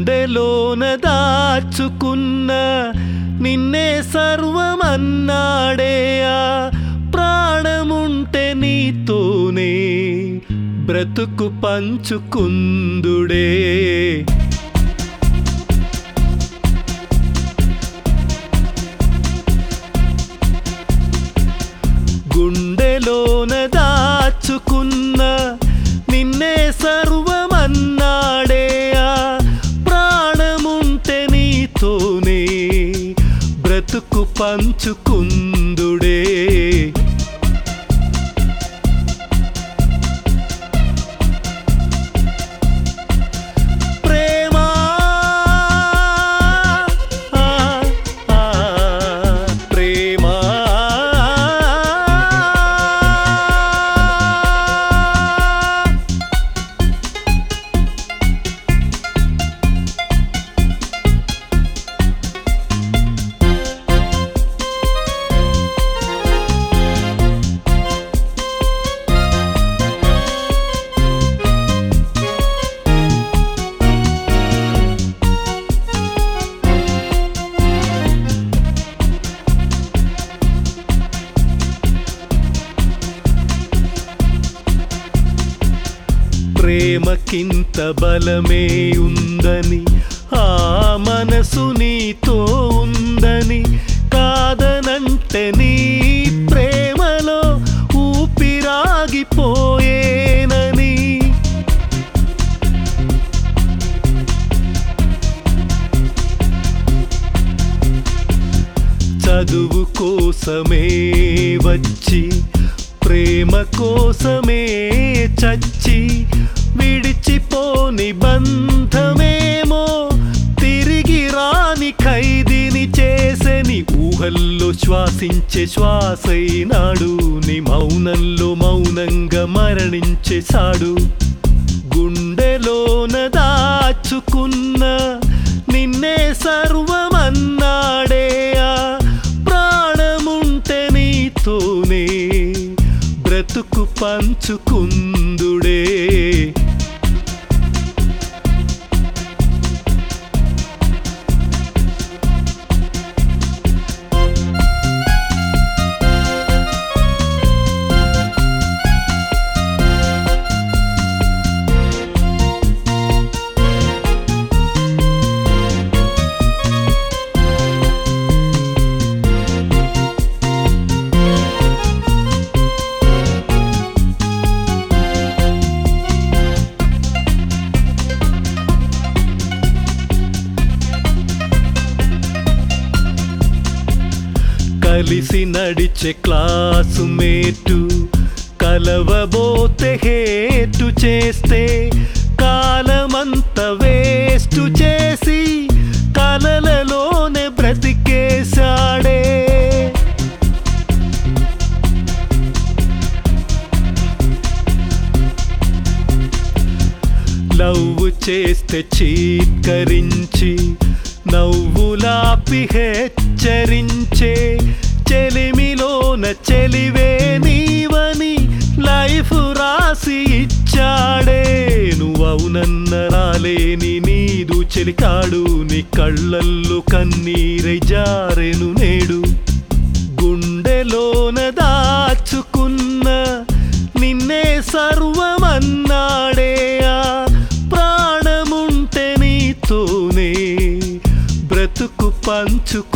గుండెలోన దాచుకున్న నిన్నే సర్వమన్నాడే ఆ ప్రాణముంటే నీతోనే బ్రతుకు పంచుకుందుడే గుండెలోన దాచుకున్న నిన్నే సర్వమన్నాడే ఆ ప్రాణముంటే నీతోనే బ్రతుకు పంచుకుందుడే ప్రేమా ఆ, ఆ, ప్రేమా ప్రేమకింత బలమే ఉందని ఆ మనసు నీతో ఉందని కాదనంటే నీ ప్రేమలో ఊపిరాగిపోయేనని చదువు కోసమే వచ్చి ప్రేమ కోసమే చచ్చి విడిచిపోని బంధమేమో తిరిగి రాని ఖైదీని చేసని ఊహల్లో శ్వాసించే శ్వాసైనాడు నీ మౌనంలో మౌనంగా మరణించేశాడు గుండెలోన దాచుకున్న నిన్నే సర్వమన్నాడే ఆ ప్రాణముంటే నీతోనే బ్రతుకు పంచుకుందుడే కలిసి నడిచే క్లాసు మేటు కలవబోతే హేటు చేస్తే కాలమంత వేస్ట్ చేసి కలలలోనే బ్రతికేశాడే లవ్వు చేస్తే చీత్కరించి నవ్వులాపి హెచ్చరించే చెలిమిలోన చెలివే నీవని లైఫ్ రాసి ఇచ్చాడే నువ్వవునన్న రాలేని నీదు చెలికాడు నీ కళ్ళల్లో కన్నీరై జారెను నేడు గుండెలోన దాచుకున్న నిన్నే సర్వమన్నాడే ఆ ప్రాణముంటే నీతోనే బ్రతుకు పంచుకు